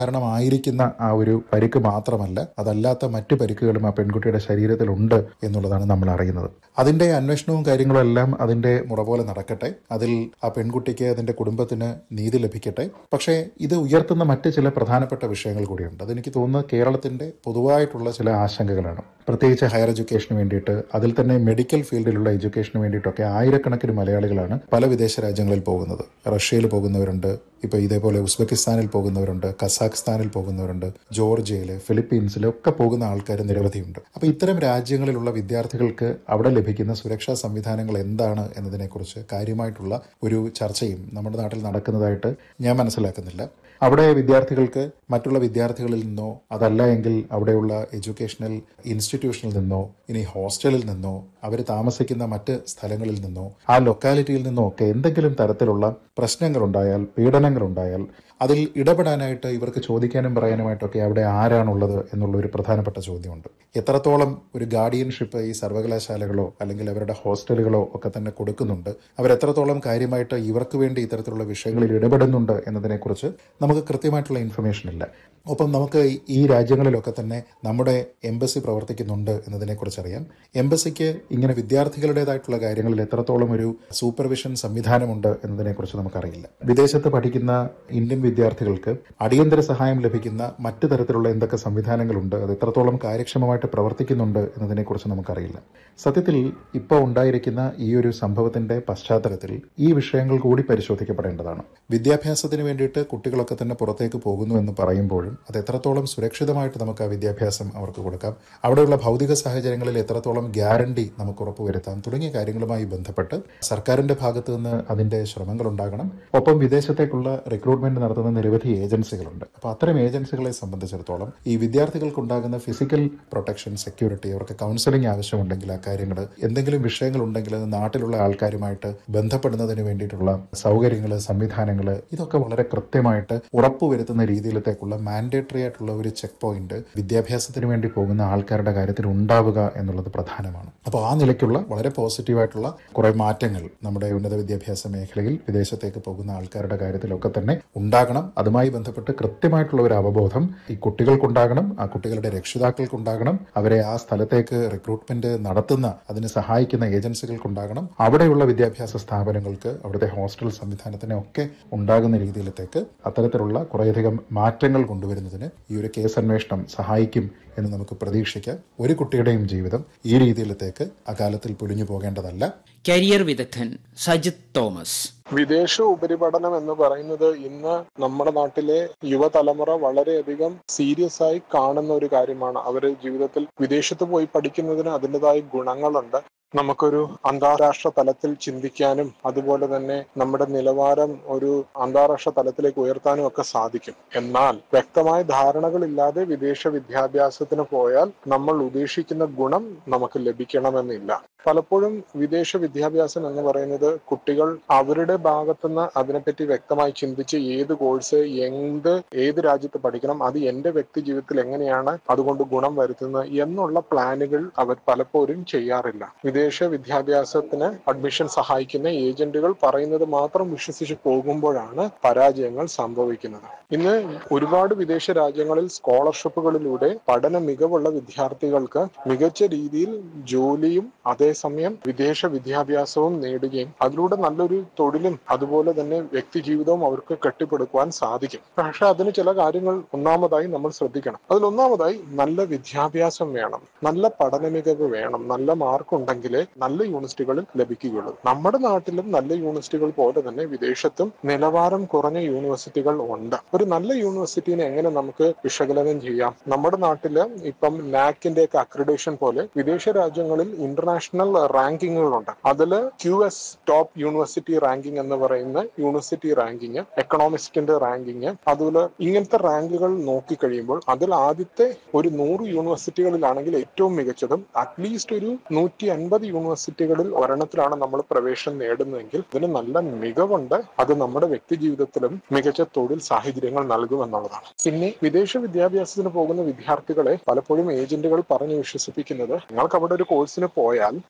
കാരണമായിരിക്കുന്ന ആ ഒരു പരിക്ക് മാത്രമല്ല അതല്ലാത്ത മറ്റു പരിക്കുകളും ആ പെൺകുട്ടിയുടെ ശരീരത്തിലുണ്ട് എന്നുള്ളതാണ് നമ്മൾ അറിയുന്നത് അതിന്റെ അന്വേഷണവും കാര്യങ്ങളും എല്ലാം അതിന്റെ മുറ പോലെ നടക്കട്ടെ അതിൽ ആ പെൺകുട്ടിക്ക് അതിന്റെ കുടുംബത്തിന് നീതി ലഭിക്കട്ടെ പക്ഷേ ഇത് ഉയർത്തുന്ന മറ്റ് ചില പ്രധാനപ്പെട്ട വിഷയങ്ങൾ കൂടിയുണ്ട് അതെനിക്ക് തോന്നുന്നത് കേരളത്തിന്റെ പൊതുവായിട്ടുള്ള ചില ആശങ്കകളാണ് പ്രത്യേകിച്ച് ഹയർ എഡ്യൂക്കേഷന് വേണ്ടിയിട്ട് അതിൽ തന്നെ മെഡിക്കൽ ഫീൽഡിലുള്ള എഡ്യൂക്കേഷന് വേണ്ടിയിട്ടൊക്കെ ആയിരക്കണക്കിന് മലയാളികളാണ് പല വിദേശ രാജ്യങ്ങളിൽ പോകുന്നത് റഷ്യയിൽ പോകുന്നവരുണ്ട് ഇപ്പൊ ഇതേപോലെ ഉസ്ബെക്കിസ്ഥാനിൽ പോകുന്നവരുണ്ട് കസാഖ്സ്ഥാനിൽ പോകുന്നവരുണ്ട് ജോർജിയയിൽ ഫിലിപ്പീൻസിൽ ഒക്കെ പോകുന്ന ആൾക്കാർ നിരവധിയുണ്ട് അപ്പൊ ഇത്തരം രാജ്യങ്ങളിലുള്ള വിദ്യാർത്ഥികൾക്ക് അവിടെ ലഭിക്കുന്ന സുരക്ഷാ സംവിധാനങ്ങൾ എന്താണ് എന്നതിനെക്കുറിച്ച് കാര്യമായിട്ടുള്ള ഒരു ചർച്ചയും നമ്മുടെ നാട്ടിൽ നടക്കുന്നതായിട്ട് ഞാൻ മനസ്സിലാക്കുന്നില്ല അവിടെ വിദ്യാർത്ഥികൾക്ക് മറ്റുള്ള വിദ്യാർത്ഥികളിൽ നിന്നോ അതല്ല എങ്കിൽ അവിടെയുള്ള എഡ്യൂക്കേഷണൽ ഇൻസ്റ്റിറ്റ്യൂഷനിൽ നിന്നോ ഇനി ഹോസ്റ്റലിൽ നിന്നോ അവർ താമസിക്കുന്ന മറ്റ് സ്ഥലങ്ങളിൽ നിന്നോ ആ ലൊക്കാലിറ്റിയിൽ നിന്നോ ഒക്കെ എന്തെങ്കിലും തരത്തിലുള്ള പ്രശ്നങ്ങളുണ്ടായാൽ പീഡനങ്ങളുണ്ടായാൽ അതിൽ ഇടപെടാനായിട്ട് ഇവർക്ക് ചോദിക്കാനും പറയാനുമായിട്ടൊക്കെ അവിടെ ആരാണുള്ളത് എന്നുള്ള ഒരു പ്രധാനപ്പെട്ട ചോദ്യമുണ്ട് എത്രത്തോളം ഒരു ഗാർഡിയൻഷിപ്പ് ഈ സർവകലാശാലകളോ അല്ലെങ്കിൽ അവരുടെ ഹോസ്റ്റലുകളോ ഒക്കെ തന്നെ കൊടുക്കുന്നുണ്ട് അവരെത്രത്തോളം കാര്യമായിട്ട് ഇവർക്ക് വേണ്ടി ഇത്തരത്തിലുള്ള വിഷയങ്ങളിൽ ഇടപെടുന്നുണ്ട് എന്നതിനെക്കുറിച്ച് നമുക്ക് കൃത്യമായിട്ടുള്ള ഇൻഫർമേഷൻ ഇല്ല ഒപ്പം നമുക്ക് ഈ രാജ്യങ്ങളിലൊക്കെ തന്നെ നമ്മുടെ എംബസി പ്രവർത്തിക്കുന്നുണ്ട് എന്നതിനെക്കുറിച്ച് അറിയാം എംബസിക്ക് ഇങ്ങനെ വിദ്യാർത്ഥികളുടേതായിട്ടുള്ള കാര്യങ്ങളിൽ എത്രത്തോളം ഒരു സൂപ്പർവിഷൻ സംവിധാനമുണ്ട് എന്നതിനെക്കുറിച്ച് നമുക്കറിയില്ല വിദേശത്ത് പഠിക്കുന്ന ഇന്ത്യൻ വിദ്യാർത്ഥികൾക്ക് അടിയന്തര സഹായം ലഭിക്കുന്ന മറ്റു തരത്തിലുള്ള എന്തൊക്കെ സംവിധാനങ്ങളുണ്ട് അത് എത്രത്തോളം കാര്യക്ഷമമായിട്ട് പ്രവർത്തിക്കുന്നുണ്ട് എന്നതിനെക്കുറിച്ച് നമുക്കറിയില്ല സത്യത്തിൽ ഇപ്പോൾ ഉണ്ടായിരിക്കുന്ന ഈ ഒരു സംഭവത്തിന്റെ പശ്ചാത്തലത്തിൽ ഈ വിഷയങ്ങൾ കൂടി പരിശോധിക്കപ്പെടേണ്ടതാണ് വിദ്യാഭ്യാസത്തിന് വേണ്ടിയിട്ട് കുട്ടികളൊക്കെ തന്നെ പുറത്തേക്ക് പോകുന്നു എന്ന് പറയുമ്പോഴും അത് എത്രത്തോളം സുരക്ഷിതമായിട്ട് നമുക്ക് ആ വിദ്യാഭ്യാസം അവർക്ക് കൊടുക്കാം അവിടെയുള്ള ഭൗതിക സാഹചര്യങ്ങളിൽ എത്രത്തോളം ഗ്യാരണ്ടി നമുക്ക് ഉറപ്പുവരുത്താം തുടങ്ങിയ കാര്യങ്ങളുമായി ബന്ധപ്പെട്ട് സർക്കാരിന്റെ ഭാഗത്ത് നിന്ന് അതിന്റെ ശ്രമങ്ങൾ ഉണ്ടാകണം ഒപ്പം വിദേശത്തേക്കുള്ള റിക്രൂട്ട്മെന്റ് നടത്തുന്ന നിരവധി ഏജൻസികളുണ്ട് അപ്പോൾ അത്തരം ഏജൻസികളെ സംബന്ധിച്ചിടത്തോളം ഈ വിദ്യാർത്ഥികൾക്കുണ്ടാകുന്ന ഫിസിക്കൽ പ്രൊട്ടക്ഷൻ സെക്യൂരിറ്റി അവർക്ക് കൗൺസിലിംഗ് ആവശ്യമുണ്ടെങ്കിൽ ആ കാര്യങ്ങൾ എന്തെങ്കിലും വിഷയങ്ങൾ ഉണ്ടെങ്കിൽ അത് നാട്ടിലുള്ള ആൾക്കാരുമായിട്ട് ബന്ധപ്പെടുന്നതിന് വേണ്ടിയിട്ടുള്ള സൗകര്യങ്ങൾ സംവിധാനങ്ങൾ ഇതൊക്കെ വളരെ കൃത്യമായിട്ട് ഉറപ്പുവരുത്തുന്ന രീതിയിലത്തേക്കുള്ള മാൻഡേറ്ററി ആയിട്ടുള്ള ഒരു ചെക്ക് പോയിന്റ് വിദ്യാഭ്യാസത്തിന് വേണ്ടി പോകുന്ന ആൾക്കാരുടെ കാര്യത്തിൽ ഉണ്ടാവുക എന്നുള്ളത് പ്രധാനമാണ് അപ്പോൾ ആ നിലയ്ക്കുള്ള വളരെ പോസിറ്റീവായിട്ടുള്ള കുറെ മാറ്റങ്ങൾ നമ്മുടെ ഉന്നത വിദ്യാഭ്യാസ മേഖലയിൽ വിദേശത്തേക്ക് പോകുന്ന ആൾക്കാരുടെ കാര്യത്തിലൊക്കെ തന്നെ ഉണ്ടാകണം അതുമായി ബന്ധപ്പെട്ട് കൃത്യമായിട്ടുള്ള ഒരു അവബോധം ഈ കുട്ടികൾക്കുണ്ടാകണം ആ കുട്ടികളുടെ രക്ഷിതാക്കൾക്കുണ്ടാകണം അവരെ ആ സ്ഥലത്തേക്ക് റിക്രൂട്ട്മെന്റ് നടത്തുന്ന അതിന് സഹായിക്കുന്ന ഏജൻസികൾക്കുണ്ടാകണം അവിടെയുള്ള വിദ്യാഭ്യാസ സ്ഥാപനങ്ങൾക്ക് അവിടുത്തെ ഹോസ്റ്റൽ സംവിധാനത്തിനെ ഒക്കെ ഉണ്ടാകുന്ന രീതിയിലത്തേക്ക് അത്തരത്തിലുള്ള കുറേയധികം മാറ്റങ്ങൾ കൊണ്ടുവരുന്നതിന് ഈ ഒരു കേസ് അന്വേഷണം സഹായിക്കും എന്ന് നമുക്ക് പ്രതീക്ഷിക്കാം ഒരു കുട്ടിയുടെയും ജീവിതം ഈ രീതിയിലത്തേക്ക് അകാലത്തിൽ പൊലിഞ്ഞു പോകേണ്ടതല്ല കരിയർ വിദഗ്ധൻ സജിത് തോമസ് വിദേശ ഉപരിപഠനം എന്ന് പറയുന്നത് ഇന്ന് നമ്മുടെ നാട്ടിലെ യുവതലമുറ വളരെയധികം സീരിയസ് ആയി കാണുന്ന ഒരു കാര്യമാണ് അവർ ജീവിതത്തിൽ വിദേശത്ത് പോയി പഠിക്കുന്നതിന് അതിൻ്റെതായ ഗുണങ്ങളുണ്ട് നമുക്കൊരു അന്താരാഷ്ട്ര തലത്തിൽ ചിന്തിക്കാനും അതുപോലെ തന്നെ നമ്മുടെ നിലവാരം ഒരു അന്താരാഷ്ട്ര തലത്തിലേക്ക് ഉയർത്താനും ഒക്കെ സാധിക്കും എന്നാൽ വ്യക്തമായ ധാരണകളില്ലാതെ വിദേശ വിദ്യാഭ്യാസത്തിന് പോയാൽ നമ്മൾ ഉദ്ദേശിക്കുന്ന ഗുണം നമുക്ക് ലഭിക്കണമെന്നില്ല പലപ്പോഴും വിദേശ വിദ്യാഭ്യാസം എന്ന് പറയുന്നത് കുട്ടികൾ അവരുടെ ഭാഗത്തുനിന്ന് അതിനെപ്പറ്റി വ്യക്തമായി ചിന്തിച്ച് ഏത് കോഴ്സ് എന്ത് ഏത് രാജ്യത്ത് പഠിക്കണം അത് എന്റെ വ്യക്തി ജീവിതത്തിൽ എങ്ങനെയാണ് അതുകൊണ്ട് ഗുണം വരുത്തുന്നത് എന്നുള്ള പ്ലാനുകൾ അവർ പലപ്പോഴും ചെയ്യാറില്ല വിദേശ വിദ്യാഭ്യാസത്തിന് അഡ്മിഷൻ സഹായിക്കുന്ന ഏജന്റുകൾ പറയുന്നത് മാത്രം വിശ്വസിച്ച് പോകുമ്പോഴാണ് പരാജയങ്ങൾ സംഭവിക്കുന്നത് ഇന്ന് ഒരുപാട് വിദേശ രാജ്യങ്ങളിൽ സ്കോളർഷിപ്പുകളിലൂടെ പഠന മികവുള്ള വിദ്യാർത്ഥികൾക്ക് മികച്ച രീതിയിൽ ജോലിയും അതേസമയം വിദേശ വിദ്യാഭ്യാസവും നേടുകയും അതിലൂടെ നല്ലൊരു തൊഴിലും അതുപോലെ തന്നെ വ്യക്തി ജീവിതവും അവർക്ക് കെട്ടിപ്പടുക്കുവാൻ സാധിക്കും പക്ഷെ അതിന് ചില കാര്യങ്ങൾ ഒന്നാമതായി നമ്മൾ ശ്രദ്ധിക്കണം അതിലൊന്നാമതായി നല്ല വിദ്യാഭ്യാസം വേണം നല്ല പഠന മികവ് വേണം നല്ല മാർക്ക് ഉണ്ടെങ്കിലേ നല്ല യൂണിവേഴ്സിറ്റികളിൽ ലഭിക്കുകയുള്ളൂ നമ്മുടെ നാട്ടിലും നല്ല യൂണിവേഴ്സിറ്റികൾ പോലെ തന്നെ വിദേശത്തും നിലവാരം കുറഞ്ഞ യൂണിവേഴ്സിറ്റികൾ ഉണ്ട് ഒരു നല്ല യൂണിവേഴ്സിറ്റിനെ എങ്ങനെ നമുക്ക് വിശകലനം ചെയ്യാം നമ്മുടെ നാട്ടില് ഇപ്പം നാക്കിന്റെ ഒക്കെ അക്രഡേഷൻ പോലെ വിദേശ രാജ്യങ്ങളിൽ ഇന്റർനാഷണൽ റാങ്കിങ്ങുകളുണ്ട് അതിൽ Q S top university ranking എന്ന് പറയുന്ന യൂണിവേഴ്സിറ്റി റാങ്കിങ് എക്കണോമിസ്റ്റിന്റെ റാങ്കിങ് അതുപോലെ ഇങ്ങനത്തെ റാങ്കുകൾ നോക്കിക്കഴിയുമ്പോൾ അതിൽ ആദ്യത്തെ ഒരു നൂറ് യൂണിവേഴ്സിറ്റികളിലാണെങ്കിൽ ഏറ്റവും മികച്ചതും അറ്റ്ലീസ്റ്റ് ഒരു നൂറ്റി അൻപത് യൂണിവേഴ്സിറ്റികളിൽ ഒരെണ്ണത്തിലാണ് നമ്മൾ പ്രവേശനം നേടുന്നതെങ്കിൽ ഇതിന് നല്ല മികവുണ്ട് അത് നമ്മുടെ വ്യക്തി ജീവിതത്തിലും മികച്ച തൊഴിൽ സാഹചര്യങ്ങൾ നൽകുമെന്നുള്ളതാണ് പിന്നെ വിദേശ വിദ്യാഭ്യാസത്തിന് പോകുന്ന വിദ്യാർത്ഥികളെ പലപ്പോഴും ഏജന്റുകൾ പറഞ്ഞു വിശ്വസിപ്പിക്കുന്നത് നിങ്ങൾക്ക് അവിടെ ഒരു കോഴ്സിന് പോയാൽ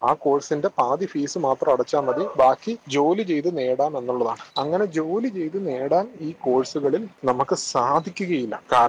ആ കോഴ്സിന്റെ പാതി ഫീസ് മാത്രം അടച്ചാൽ മതി ബാക്കി ജോലി ചെയ്ത് നേടാം എന്നുള്ളതാണ് അങ്ങനെ ജോലി ചെയ്ത് നേടാൻ ഈ കോഴ്സുകളിൽ നമുക്ക് സാധിക്കുകയില്ല കാരണം